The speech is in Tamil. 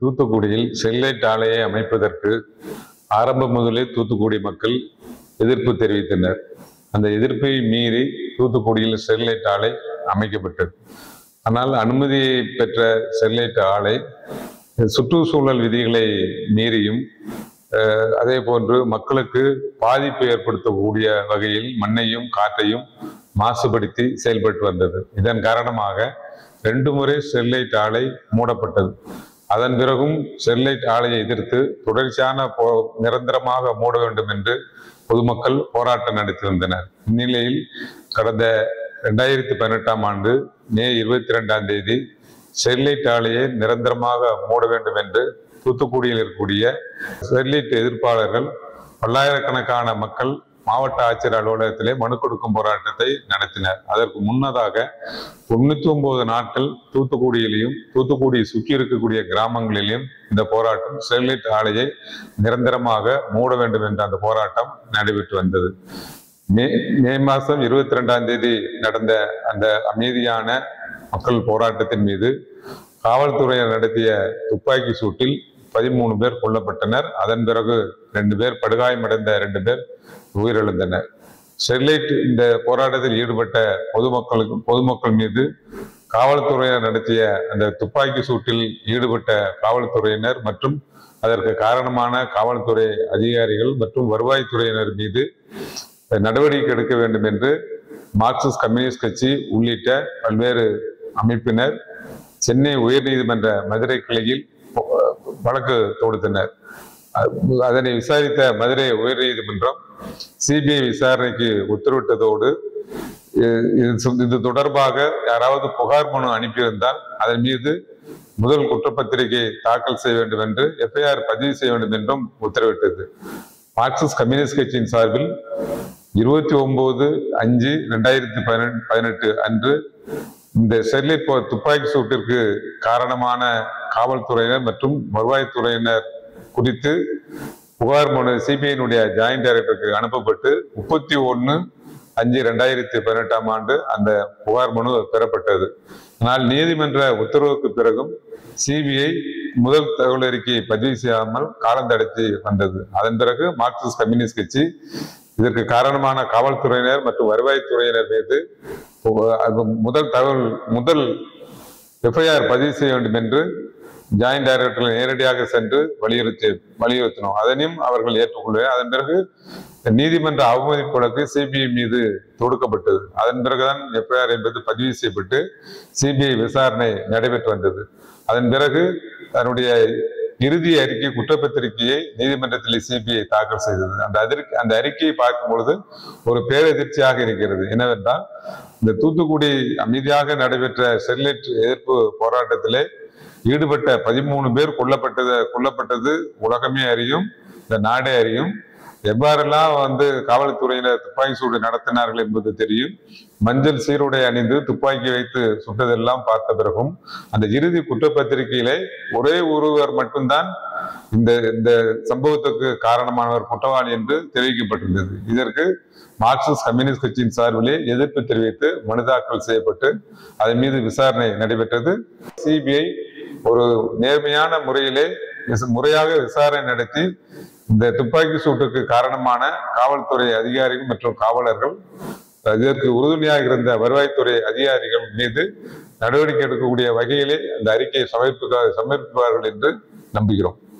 தூத்துக்குடியில் ஸ்டெர்லைட் ஆலையை அமைப்பதற்கு ஆரம்பம் முதலே தூத்துக்குடி மக்கள் எதிர்ப்பு தெரிவித்தனர் அந்த எதிர்ப்பை மீறி தூத்துக்குடியில் ஸ்டெர்லைட் ஆலை அமைக்கப்பட்டது ஆனால் அனுமதி பெற்ற ஸ்டெர்லைட் ஆலை சுற்றுச்சூழல் விதிகளை மீறியும் அஹ், அதே போன்று மக்களுக்கு பாதிப்பு ஏற்படுத்தக்கூடிய வகையில் மண்ணையும் காற்றையும் மாசுபடுத்தி செயல்பட்டு வந்தது இதன் காரணமாக ரெண்டு முறை ஸ்டெர்லைட் ஆலை மூடப்பட்டது அதன் பிறகும் ஸ்டெர்லைட் ஆலையை எதிர்த்து தொடர்ச்சியான போ நிரந்தரமாக மூட வேண்டும் என்று பொதுமக்கள் போராட்டம் நடத்தி வந்தனர் இந்நிலையில் கடந்த ரெண்டாயிரத்தி பதினெட்டாம் ஆண்டு மே இருபத்தி ரெண்டாம் தேதி ஸ்டெர்லைட் ஆலையை நிரந்தரமாக மூட வேண்டும் என்று தூத்துக்குடியில் இருக்கக்கூடிய ஸ்டெர்லைட் எதிர்ப்பாளர்கள் பல்லாயிரக்கணக்கான மக்கள் மாவட்ட ஆட்சியர் அலுவலகத்திலே மனு கொடுக்கும் போராட்டத்தை நடத்தினர் அதற்கு முன்னதாக தொண்ணூத்தி ஒன்பது நாட்கள் தூத்துக்குடியிலையும் தூத்துக்குடியை சுற்றி இருக்கக்கூடிய கிராமங்களிலும் இந்த போராட்டம் ஸ்டெர்லைட் ஆலையை நிரந்தரமாக மூட வேண்டும் என்ற அந்த போராட்டம் நடைபெற்று வந்தது மே மே மாதம் இருபத்தி ரெண்டாம் தேதி நடந்த அந்த அமைதியான மக்கள் போராட்டத்தின் மீது காவல்துறையினர் நடத்திய துப்பாக்கி சூட்டில் பதிமூணு பேர் கொல்லப்பட்டனர் அதன் பிறகு ரெண்டு பேர் படுகாயமடைந்த ரெண்டு பேர் உயிரிழந்தனர் ஸ்டெர்லைட் இந்த போராட்டத்தில் ஈடுபட்ட பொதுமக்களுக்கு பொதுமக்கள் மீது காவல்துறையினர் நடத்திய அந்த துப்பாக்கி சூட்டில் ஈடுபட்ட காவல்துறையினர் மற்றும் அதற்கு காரணமான காவல்துறை அதிகாரிகள் மற்றும் வருவாய்த்துறையினர் மீது நடவடிக்கை எடுக்க வேண்டும் என்று மார்க்சிஸ்ட் கம்யூனிஸ்ட் கட்சி உள்ளிட்ட பல்வேறு அமைப்பினர் சென்னை உயர்நீதிமன்ற மதுரை கிளையில் வழக்கு தொடுத்தனர் அ- அதனை விசாரித்த மதுரை உயர்நீதிமன்றம் சிபிஐ விசாரணைக்கு உத்தரவிட்டதோடு இ- இது சொ- இது தொடர்பாக யாராவது புகார் மனு அனுப்பியிருந்தால் அதன் மீது முதல் குற்றப்பத்திரிகை தாக்கல் செய்ய வேண்டும் என்று எஃப்ஐஆர் பதிவு செய்ய வேண்டும் என்றும் உத்தரவிட்டது மார்க்சிஸ்ட் கம்யூனிஸ்ட் கட்சியின் சார்பில் இருபத்தி ஒன்பது அஞ்சு ரெண்டாயிரத்தி பதினெட்டு பதினெட்டு அன்று இந்த ஸ்டெர்லைட் போ- துப்பாக்கி சூட்டிற்கு காரணமான காவல்துறையினர் மற்றும் வருவாய்த்துறையினர் குறித்து புகார் மனு சிபிஐனுடைய ஜாயிண்ட் டைரக்டருக்கு அனுப்பப்பட்டு முப்பத்தி ஒன்று அஞ்சு ரெண்டாயிரத்தி பதினெட்டாம் ஆண்டு அந்த புகார் மனு பெறப்பட்டது ஆனால் நீதிமன்ற உத்தரவுக்கு பிறகும் சிபிஐ முதல் தகவல் அறிக்கையை பதிவு செய்யாமல் காலந்தடத்தி வந்தது அதன் பிறகு மார்க்சிஸ்ட் கம்யூனிஸ்ட் கட்சி இதற்கு காரணமான காவல்துறையினர் மற்றும் வருவாய்த்துறையினர் மீது ஒ- அது முதல் தகவல் முதல் எஃப்ஐஆர் பதிவு செய்ய வேண்டும் என்று ஜாயிண்ட் டைரக்டர்கள் நேரடியாக சென்று வலியுறுத்தி வலியுறுத்தினோம் அதனையும் அவர்கள் ஏற்றுக்கொள்ள அதன் பிறகு நீதிமன்ற அவமதிப்பு வழக்கு சிபிஐ மீது தொடுக்கப்பட்டது அதன் பிறகுதான் எஃப்ஐஆர் என்பது பதிவு செய்யப்பட்டு சிபிஐ விசாரணை நடைபெற்று வந்தது அதன் பிறகு தன்னுடைய இறுதி அறிக்கை குற்றப்பத்திரிகையை நீதிமன்றத்தில் சிபிஐ தாக்கல் செய்தது அந்த அதிர்க் அந்த அறிக்கையை பார்க்கும் பொழுது ஒரு பேரதிர்ச்சியாக இருக்கிறது என்னவென்றால் இந்த தூத்துக்குடி அமைதியாக நடைபெற்ற ஸ்டெர்லைட் எதிர்ப்பு போராட்டத்திலே ஈடுபட்ட பதிமூணு பேர் கொல்லப்பட்டது கொல்லப்பட்டது உலகமே அறியும் இந்த நாடே அறியும் எவ்வாறெல்லாம் வந்து காவல்துறையினர் துப்பாக்கி சூடு நடத்தினார்கள் என்பது தெரியும் மஞ்சள் சீருடை அணிந்து துப்பாக்கி வைத்து சுட்டதெல்லாம் பார்த்த பிறகும் அந்த இறுதி குற்றப்பத்திரிகையிலே ஒரே ஒருவர் மட்டும்தான் இந்த இந்த சம்பவத்துக்கு காரணமானவர் குற்றவாளி என்று தெரிவிக்கப்பட்டிருந்தது இதற்கு மார்க்சிஸ்ட் கம்யூனிஸ்ட் கட்சியின் சார்பிலே எதிர்ப்பு தெரிவித்து மனு தாக்கல் செய்யப்பட்டு அதன் மீது விசாரணை நடைபெற்றது சிபிஐ ஒரு நேர்மையான முறையிலே விச- முறையாக விசாரணை நடத்தி இந்த துப்பாக்கி சூட்டுக்கு காரணமான காவல்துறை அதிகாரிகள் மற்றும் காவலர்கள் இதற்கு உறுதுணையாக இருந்த வருவாய்த்துறை அதிகாரிகள் மீது நடவடிக்கை எடுக்கக்கூடிய வகையிலே அந்த அறிக்கையை சமர்ப்பிக்க சமர்ப்பிப்பார்கள் என்று நம்புகிறோம்